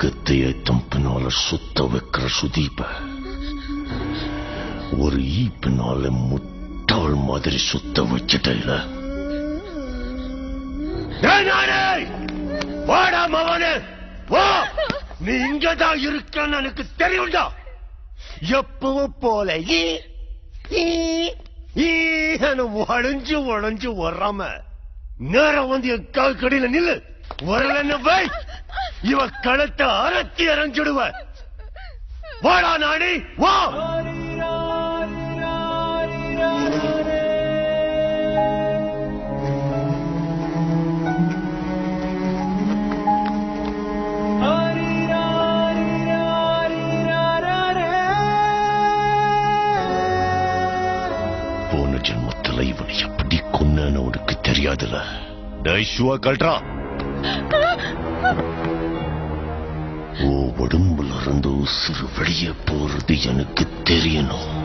கத்தைய தம்பினால சுத்த வைக்கிற சுதீப ஒரு ஈப்பினால முட்டாள் மாதிரி சுத்த வச்சுட்டல வாடா மவனே வா நீ இங்கதான் இருக்கன்னு எனக்கு தெரியும்டா எப்பவும் போல ஈ, ஈ, ஈன்னு உடஞ்சு உடஞ்சு வராம நேரம் வந்து என் கால் கடையில நில்லு வரலன்னு வை இவ கழுத்தை அரைச்சி இறஞ்சிடுவ வாடா நாடி வா போன ஜென்மத்துல இவனை எப்படி கொன்னு உனக்கு தெரியாதுல டேய் ஷுவா கல்ட்ரா ஓ உடம்புல இருந்து உசுறு வெளியே போறது எனக்கு தெரியணும்